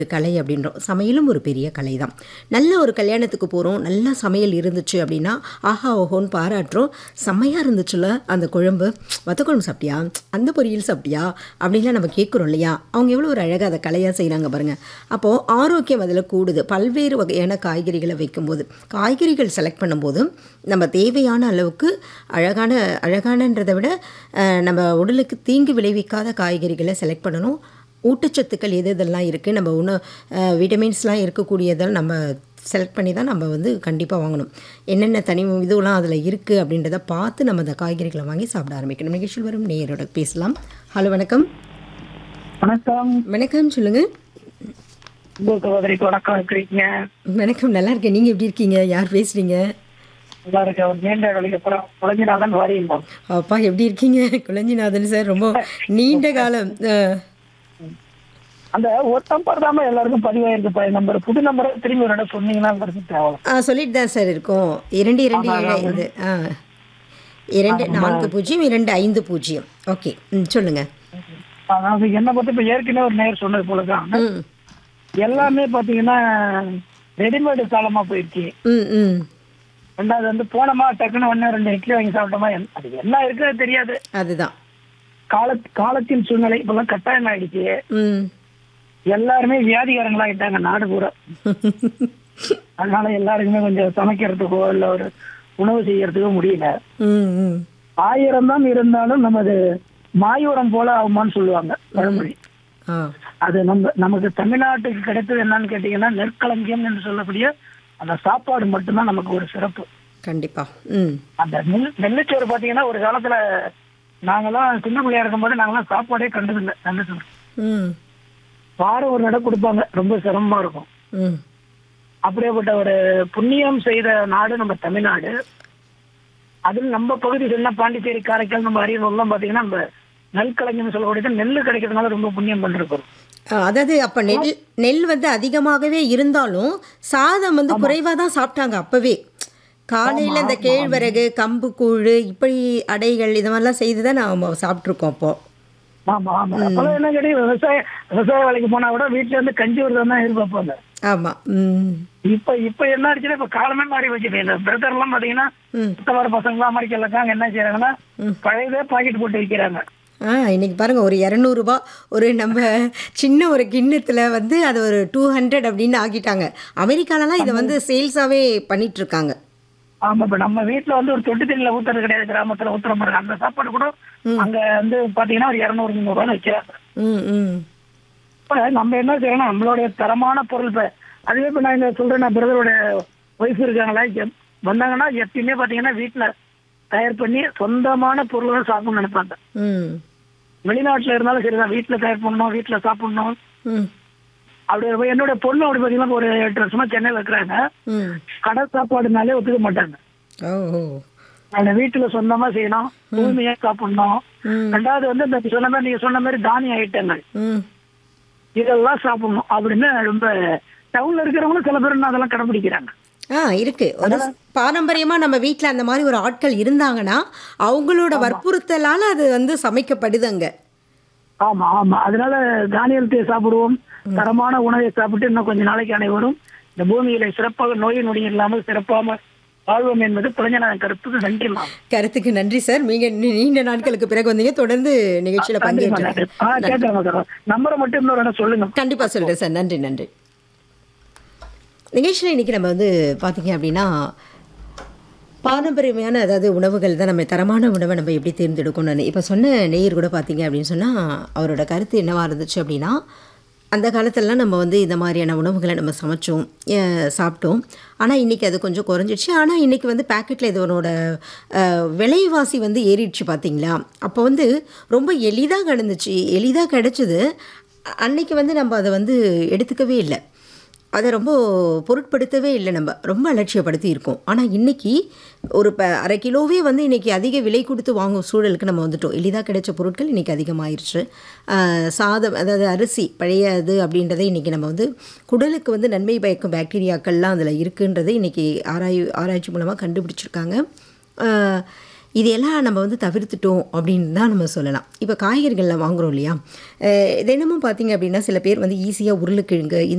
கலை அப்படின்றோம் சமையலும் ஒரு பெரிய கலை தான் நல்ல ஒரு கல்யாணத்துக்கு போகிறோம் நல்லா சமையல் இருந்துச்சு அப்படின்னா ஆஹா ஓஹோன்னு பாராட்டுறோம் செம்மையாக இருந்துச்சுல அந்த குழம்பு வத்த குழம்பு சாப்பிட்டியா அந்த பொரியல் சாப்பிட்டியா அப்படின்லாம் நம்ம கேட்குறோம் இல்லையா அவங்க எவ்வளோ ஒரு அழகாக அதை கலையாக செய்கிறாங்க பாருங்கள் அப்போது ஆரோக்கியம் அதில் கூடுது பல்வேறு வகையான காய்கறிகளை வைக்கும்போது காய்கறிகள் செலக்ட் பண்ணும்போது நம்ம தேவையான அளவுக்கு அழகான அழகானன்றதை விட அஹ், நம்ம உடலுக்கு தீங்கு விளைவிக்காத காய்கறிகளை செலக்ட் பண்ணணும் ஊட்டச்சத்துக்கள் எது இதெல்லாம் இருக்குது நம்ம உணவு விட்டமின்ஸ்லாம் இருக்கக்கூடியதெல்லாம் நம்ம செலக்ட் பண்ணி தான் நம்ம வந்து கண்டிப்பாக வாங்கணும் என்னென்ன தனி இதுவெல்லாம் அதில் இருக்குது அப்படின்றத பார்த்து நம்ம அந்த காய்கறிகளை வாங்கி சாப்பிட ஆரம்பிக்கணும் நிகழ்ச்சியில் வரும் நேயரோட பேசலாம் ஹலோ வணக்கம் வணக்கம் வணக்கம் சொல்லுங்கள் உங்க சகோதரிக்கு வணக்கம் இருக்கிறீங்க வணக்கம் நல்லா இருக்கேன் நீங்கள் எப்படி இருக்கீங்க யார் பேசுகிறீங்க நல்லா இருக்க ஒரு நீண்ட வேலைக்கு அப்புறம் குழந்தைனாதான் வாரியிருந்தோம் அப்பா எப்படி இருக்கீங்க குழஞ்சிநாதன் சார் ரொம்ப நீண்ட காலம் அஹ், அந்த ஒரு நம்பர் தான் எல்லாருக்கும் பதிவாயிருக்கு நம்பர் புது நம்பரை திரும்பி ஒரு இடம் சொன்னீங்கன்னா எல்லாருக்கும் தேவை ஆ சொல்லிட்டு தான் சார் இருக்கோம் இரண்டு இரண்டு ஏழு ஐந்து ஆ இரண்டு நான்கு பூஜ்ஜியம் இரண்டு ஐந்து பூஜ்ஜியம் ஓகே ம் சொல்லுங்கள் அதாவது என்ன பத்தி இப்ப ஏற்கனவே ஒரு நேர் சொன்னது போலதான் ம் எல்லாமே பாத்தீங்கன்னா ரெடிமேடு காலமா போயிடுச்சு ம் ம் ரெண்டாவது வந்து போனோமா டக்குன்னு ஒன்னு ரெண்டு இட்லி வாங்கி சாப்பிட்டோமா என்ன- அது என்ன இருக்குன்னு தெரியாது அதுதான் கால காலத்தின் சூழ்நிலை இப்பெல்லாம் கட்டாயம் ஆயிடுச்சு ம் எல்லாருமே வியாதிகாரங்களாயிட்டாங்க நாடு பூரா அதனால எல்லாருக்குமே கொஞ்சம் சமைக்கிறதுக்கோ இல்ல ஒரு உணவு செய்யறதுக்கோ முடியல ம் ம் ஆயிரம் தான் இருந்தாலும் நமது மாயூரம் போல ஆகுமான்னு சொல்லுவாங்க பழமொழி ஆ அது நம்ம நமக்கு தமிழ்நாட்டுக்கு கிடைத்தது என்னன்னு கேட்டீங்கன்னா நெற்களஞ்சியம் என்று சொல்லக்கூடிய அந்த சாப்பாடு மட்டும்தான் நமக்கு ஒரு சிறப்பு கண்டிப்பாக ம் அந்த நெல் நெல்லுச்சோறு பாத்தீங்கன்னா ஒரு காலத்துல நாங்கெல்லாம் சின்ன பிள்ளையா இருக்கும்போது நாங்கெல்லாம் சாப்பாடே கண்டதில்லை நெல்லுச்சோறு ம் வாரம் ஒரு இடம் கொடுப்பாங்க ரொம்ப சிரமமா இருக்கும் ம் அப்படியேப்பட்ட ஒரு புண்ணியம் செய்த நாடு நம்ம தமிழ்நாடு அதில் நம்ம பகுதி சொன்ன பாண்டிச்சேரி காரைக்கால் நம்ம அரியலூர்லாம் பாத்தீங்கன்னா நம்ம நெல் கலைஞர்னு சொல்லக்கூடியது நெல் கிடைக்கிறதுனால ரொம்ப புண்ணியம் பண்ணிருக்கோம் ஆ, அதாவது அப்போ நெல் நெல் வந்து அதிகமாகவே இருந்தாலும் சாதம் வந்து குறைவாக தான் சாப்பிட்டாங்க அப்போவே காலையில் இந்த கேழ்வரகு கம்பு கூழ் இப்படி அடைகள் இது மாதிரிலாம் செய்து தான் நாம் சாப்பிட்ருக்கோம் அப்போது ஆமா ஆமா அப்பெல்லாம் என்ன கேட்டீங்க விவசாய விவசாய வேலைக்கு போனா கூட வீட்டுல இருந்து கஞ்சி வருதான் தான் எதிர்பார்ப்பாங்க ஆமாம் ம் இப்ப இப்ப என்ன ஆச்சுன்னா இப்ப காலமே மாறி வச்சுட்டு இந்த பிரதர் எல்லாம் பாத்தீங்கன்னா ம் சுத்தவர பசங்க அமெரிக்கா இருக்காங்க என்ன செய்யறாங்கன்னா பழையதே பாக்கெட் போட்டு விற்கிறாங்க ஆ இன்னைக்கு பாருங்க ஒரு இரநூறுபா ஒரு நம்ம சின்ன ஒரு கிண்ணத்தில் வந்து அது ஒரு டூ ஹண்ட்ரட் அப்படின்னு ஆக்கிட்டாங்க அமெரிக்காலலாம் இதை வந்து சேல்ஸாகவே பண்ணிட்டு இருக்காங்க ஆமா இப்ப நம்ம வீட்டுல வந்து ஒரு தொட்டு தண்ணியில ஊத்துறது கிடையாது கிராமத்துல ஊத்துற மாதிரி அந்த சாப்பாடு கூட அங்க வந்து பாத்தீங்கன்னா ஒரு இருநூறு முந்நூறு ரூபாய் வைக்கிறாங்க ம் ம் இப்ப நம்ம என்ன செய்யணும் நம்மளுடைய தரமான பொருள் இப்ப அதுவே இப்ப நான் இந்த சொல்றேன் நான் பிரதரோட ஒய்ஃப் இருக்காங்களா எப்- வந்தாங்கன்னா எப்பயுமே பாத்தீங்கன்னா வீட்டுல தயார் பண்ணி சொந்தமான பொருள் தான் சாப்பிடணும்னு நினைப்பாங்க ம் வெளிநாட்டுல இருந்தாலும் சரிதான் வீட்டுல தயார் பண்ணணும் வீட்டுல சாப்பிடணும் ம் அப்படி என்னோட பொண்ணு அப்படி பாத்தீங்கன்னா ஒரு எட்டு வருஷமா சென்னையில இருக்கிறாங்க ம் கடை சாப்பாடுனாலே ஒத்துக்க மாட்டாங்க ஓ ஓ அந்த வீட்டுல சொந்தமா செய்யணும் தூய்மையா சாப்பிடணும் ம் ரெண்டாவது வந்து இந்த சொன்ன மாதிரி நீங்க சொன்ன மாதிரி தானிய ஐட்டங்கள் ம் இதெல்லாம் சாப்பிடணும் அப்படின்னு ரொம்ப டவுன்ல இருக்கிறவங்களும் சில பேர் இன்னும் அதெல்லாம் கடைபிடிக்கிறாங்க ஆ இருக்கு ஒரு பாரம்பரியமாக நம்ம வீட்டில் அந்த மாதிரி ஒரு ஆட்கள் இருந்தாங்கன்னா அவங்களோட வற்புறுத்தலால் அது வந்து சமைக்கப்படுது அங்கே ஆமா ஆமா அதனால தானியத்தை சாப்பிடுவோம் தரமான உணவை சாப்பிட்டு இன்னும் கொஞ்ச நாளைக்கு அனைவரும் இந்த பூமியில சிறப்பாக நோய் நொடி இல்லாமல் சிறப்பாக வாழ்வோம் என்பது குழந்தை கருத்துக்கு நன்றி மேம் கருத்துக்கு நன்றி சார் நீங்க நீ- நீண்ட நாட்களுக்கு பிறகு வந்தீங்க தொடர்ந்து நிகழ்ச்சியில் நன்றி மேம், பங்கேற்று நன்றி. ஆ கேட்கறேன் சார் நம்பரை மட்டும் இன்னொரு இடம் சொல்லுங்க கண்டிப்பாக சொல்கிறேன் சார் நன்றி நன்றி நிகழ்ச்சியில் இன்றைக்கி நம்ம வந்து பார்த்தீங்க அப்படின்னா பாரம்பரியமான அதாவது உணவுகள் தான் நம்ம தரமான உணவை நம்ம எப்படி தேர்ந்தெடுக்கணும்னு இப்போ சொன்ன நேயர் கூட பார்த்தீங்க அப்படின்னு சொன்னால் அவரோட கருத்து என்னவாக இருந்துச்சு அப்படின்னா அந்த காலத்துலலாம் நம்ம வந்து இந்த மாதிரியான உணவுகளை நம்ம சமைச்சோம் அஹ் சாப்பிட்டோம் ஆனால் இன்றைக்கி அது கொஞ்சம் குறைஞ்சிடுச்சு ஆனால் இன்றைக்கி வந்து பேக்கெட்டில் இதனோட அஹ், விலைவாசி வந்து ஏறிடுச்சு பார்த்தீங்களா அப்போ வந்து ரொம்ப எளிதாக கிடந்துச்சு எளிதாக கிடச்சிது அன்னைக்கு வந்து நம்ம அதை வந்து எடுத்துக்கவே இல்லை அதை ரொம்ப பொருட்படுத்தவே இல்லை நம்ம ரொம்ப அலட்சியப்படுத்தி இருக்கோம் ஆனால் இன்றைக்கி ஒரு ப அரை கிலோவே வந்து இன்றைக்கி அதிக விலை கொடுத்து வாங்கும் சூழலுக்கு நம்ம வந்துட்டோம் எளிதாக கிடைச்ச பொருட்கள் இன்றைக்கி அதிகமாயிருச்சு ஆஹ் சாதம் அதாவது அரிசி பழைய இது அப்படின்றதை இன்றைக்கி நம்ம வந்து குடலுக்கு வந்து நன்மை பயக்கும் பாக்டீரியாக்கள்லாம் அதில் இருக்குன்றதை இன்றைக்கி ஆராய் ஆராய்ச்சி மூலமாக கண்டுபிடிச்சிருக்காங்க ஆஹ் இதையெல்லாம் நம்ம வந்து தவிர்த்துட்டோம் அப்படின்னு தான் நம்ம சொல்லலாம் இப்போ காய்கறிகளில் வாங்குறோம் இல்லையா அஹ் தினமும் பார்த்தீங்க அப்படின்னா சில பேர் வந்து ஈஸியாக உருளைக்கிழங்கு